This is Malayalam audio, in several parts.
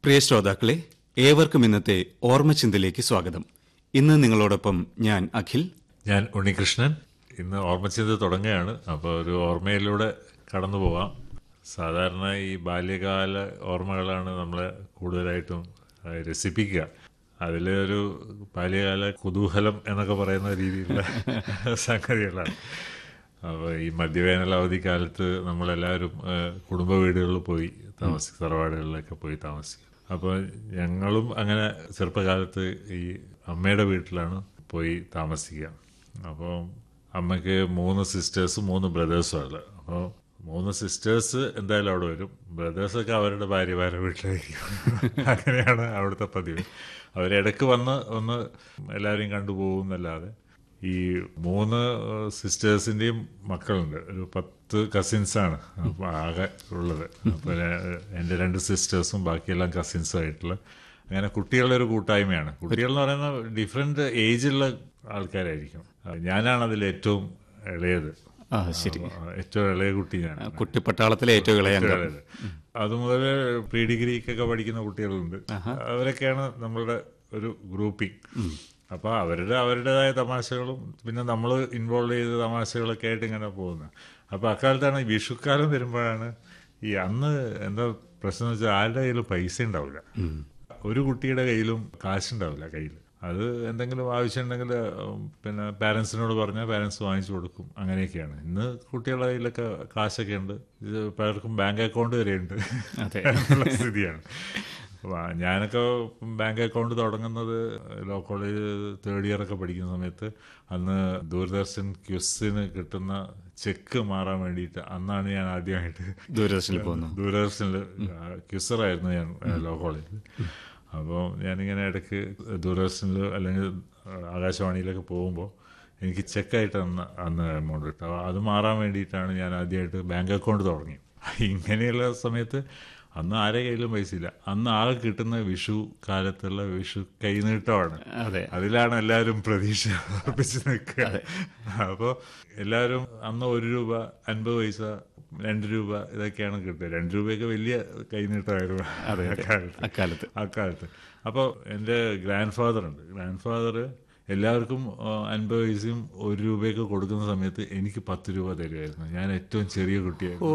പ്രിയ ശ്രോതാക്കളെ ഏവർക്കും ഇന്നത്തെ ഓർമ്മചിന്തയിലേക്ക് സ്വാഗതം ഇന്ന് നിങ്ങളോടൊപ്പം ഞാൻ അഖിൽ ഞാൻ ഉണ്ണികൃഷ്ണൻ ഇന്ന് ഓർമ്മചിന്ത തുടങ്ങുകയാണ് അപ്പോൾ ഒരു ഓർമ്മയിലൂടെ കടന്നു പോവാം സാധാരണ ഈ ബാല്യകാല ഓർമ്മകളാണ് നമ്മളെ കൂടുതലായിട്ടും ആ, രസിപ്പിക്കുക അതിൽ ഒരു ബാല്യകാല കുതൂഹലം എന്നൊക്കെ പറയുന്ന രീതിയിലുള്ള സംഗതികളാണ് അപ്പോൾ ഈ മധ്യവേനൽ അവധിക്കാലത്ത് നമ്മളെല്ലാവരും ആ, കുടുംബ വീടുകളിൽ പോയി താമസിക്കും തറവാടുകളിലൊക്കെ പോയി താമസിക്കും അപ്പോൾ ഞങ്ങളും അങ്ങനെ ചെറുപ്പകാലത്ത് ഈ അമ്മയുടെ വീട്ടിലാണ് പോയി താമസിക്കുക അപ്പോൾ അമ്മയ്ക്ക് മൂന്ന് സിസ്റ്റേഴ്സും മൂന്ന് ബ്രദേഴ്സും ഉള്ളത് അപ്പോൾ മൂന്ന് സിസ്റ്റേഴ്സ് എന്തായാലും അവിടെ വരും ബ്രദേഴ്സൊക്കെ അവരുടെ ഭാര്യമാരുടെ വീട്ടിലായിരിക്കും അങ്ങനെയാണ് അവിടുത്തെ പതിവ് അവരിടയ്ക്ക് വന്ന് ഒന്ന് എല്ലാവരെയും കണ്ടുപോകും എന്നല്ലാതെ ഈ മൂന്ന് സിസ്റ്റേഴ്സിൻ്റെയും മക്കളുണ്ട് ഒരു പത്ത് കസിൻസാണ് അപ്പോൾ ആകെ ഉള്ളത് അപ്പോൾ എൻ്റെ രണ്ട് സിസ്റ്റേഴ്സും ബാക്കിയെല്ലാം കസിൻസും ആയിട്ടുള്ള അങ്ങനെ കുട്ടികളുടെ ഒരു കൂട്ടായ്മയാണ് കുട്ടികൾ എന്ന് പറയുന്ന ഡിഫറെൻ്റ് ഏജിലുള്ള ആൾക്കാരായിരിക്കും ഞാനാണ് അതിൽ ഏറ്റവും ഇളയത് ആ ശരി അപ്പോൾ ഏറ്റവും ഇളയ കുട്ടി ഞാൻ കുട്ടിപ്പട്ടാളത്തിലെ ഏറ്റവും ഇളയ അംഗം കുട്ടികളത്. അത് മുതൽ പ്രീ ഡിഗ്രിക്കൊക്കെ പഠിക്കുന്ന കുട്ടികളുണ്ട് അവരൊക്കെയാണ് നമ്മളുടെ ഒരു ഗ്രൂപ്പിംഗ് അപ്പൊ അവരുടെ അവരുടേതായ തമാശകളും പിന്നെ നമ്മൾ ഇൻവോൾവ് ചെയ്ത തമാശകളൊക്കെ ആയിട്ട് ഇങ്ങനെ പോകുന്നത് അപ്പൊ അക്കാലത്താണ് ഈ വിഷുക്കാലം വരുമ്പോഴാണ് ഈ അന്ന് എന്താ പ്രശ്നം എന്ന് വെച്ചാൽ ആരുടെ കയ്യിലും പൈസ ഉണ്ടാവില്ല ഒരു കുട്ടിയുടെ കയ്യിലും കാശുണ്ടാവില്ല കയ്യിൽ അത് എന്തെങ്കിലും ആവശ്യമുണ്ടെങ്കിൽ ഉം, പിന്നെ പാരൻസിനോട് പറഞ്ഞാൽ പാരൻസ് വാങ്ങിച്ചു കൊടുക്കും അങ്ങനെയൊക്കെയാണ് ഇന്ന് കുട്ടികളുടെ കയ്യിലൊക്കെ കാശൊക്കെ ഉണ്ട് ഇത് പലർക്കും ബാങ്ക് അക്കൗണ്ട് വരെ ഉണ്ട് അതെ. എന്നുള്ള സ്ഥിതിയാണ് അപ്പൊ ഞാനൊക്കെ ബാങ്ക് അക്കൗണ്ട് തുടങ്ങുന്നത് ലോ കോളേജ് തേർഡ് ഇയർ ഒക്കെ പഠിക്കുന്ന സമയത്ത് അന്ന് ദൂരദർശൻ ക്യുസിന് കിട്ടുന്ന ചെക്ക് മാറാൻ വേണ്ടിയിട്ട് അന്നാണ് ഞാൻ ആദ്യമായിട്ട് ദൂരദർശനിൽ പോകുന്നു ദൂരദർശനിൽ ക്യുസറായിരുന്നു ഞാൻ ലോ കോളേജിൽ അപ്പോൾ ഞാനിങ്ങനെ ഇടയ്ക്ക് ദൂരദർശനിൽ അല്ലെങ്കിൽ ആകാശവാണിയിലൊക്കെ പോകുമ്പോൾ എനിക്ക് ചെക്കായിട്ട് അന്ന് അന്ന് എമൗണ്ട് കിട്ടും അപ്പോൾ അത് മാറാൻ വേണ്ടിയിട്ടാണ് ഞാൻ ആദ്യമായിട്ട് ബാങ്ക് അക്കൗണ്ട് തുടങ്ങി ഇങ്ങനെയുള്ള സമയത്ത് അന്ന് ആരെ കയ്യിലും പൈസ ഇല്ല അന്ന് ആകെ കിട്ടുന്ന വിഷു കാലത്തുള്ള വിഷു കൈനീട്ടമാണ് അതെ അതിലാണ് എല്ലാവരും പ്രതീക്ഷ അർപ്പിച്ച് നിൽക്കുക അപ്പോൾ എല്ലാവരും അന്ന് ഒരു രൂപ അൻപത് പൈസ രണ്ട് രൂപ ഇതൊക്കെയാണ് കിട്ടുക രണ്ട് രൂപയൊക്കെ വലിയ കൈനീട്ടമായിരുന്നു അതെ, അതെ. അക്കാലത്ത് അക്കാലത്ത് അക്കാലത്ത് അപ്പോൾ എൻ്റെ ഗ്രാൻഡ് ഫാദർ ഉണ്ട് ഗ്രാൻഡ് ഫാദർ എല്ലാവർക്കും ആ, അൻപത് പൈസയും ഒരു രൂപയൊക്കെ കൊടുക്കുന്ന സമയത്ത് എനിക്ക് പത്ത് രൂപ തരുമായിരുന്നു ഞാൻ ഏറ്റവും ചെറിയ കുട്ടിയായിരുന്നു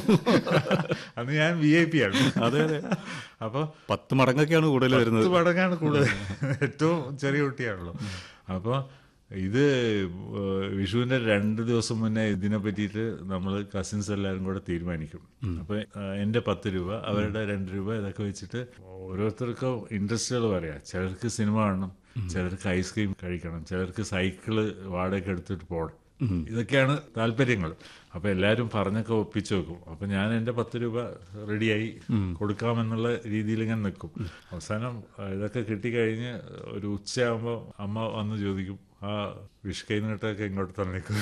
അന്ന് ഞാൻ വി ഐ പി ആണ് അതെ അതെ അപ്പോൾ പത്ത് മടങ്ങൊക്കെയാണ് കൂടുതൽ വരുന്നത് പത്ത് മടങ്ങാണ് കൂടുതൽ ഏറ്റവും ചെറിയ കുട്ടിയാണല്ലോ അപ്പോൾ ഇത് ഏഹ്, വിഷുവിന്റെ രണ്ട് ദിവസം മുന്നേ ഇതിനെ പറ്റിയിട്ട് നമ്മൾ കസിൻസ് എല്ലാവരും കൂടെ തീരുമാനിക്കും അപ്പൊ ഏഹ്, എന്റെ പത്ത് രൂപ അവരുടെ രണ്ട് രൂപ ഇതൊക്കെ വെച്ചിട്ട് ഓരോരുത്തർക്കും ഇൻട്രസ്റ്റുകൾ പറയാം ചിലർക്ക് സിനിമ കാണണം ചിലർക്ക് ഐസ്ക്രീം കഴിക്കണം ചിലർക്ക് സൈക്കിള് വാടക എടുത്തിട്ട് പോകണം ഇതൊക്കെയാണ് താല്പര്യങ്ങൾ അപ്പൊ എല്ലാവരും പറഞ്ഞൊക്കെ ഒപ്പിച്ചു വെക്കും അപ്പൊ ഞാൻ എന്റെ പത്ത് രൂപ റെഡിയായി കൊടുക്കാമെന്നുള്ള രീതിയിൽ ഇങ്ങനെ നിൽക്കും അവസാനം ആ, ഇതൊക്കെ കിട്ടിക്കഴിഞ്ഞ് ഒരു ഉച്ചയാകുമ്പോൾ അമ്മ വന്ന് ചോദിക്കും ആ വിഷ് കൈ നീട്ടൊക്കെ ഇങ്ങോട്ട് തന്നേക്കും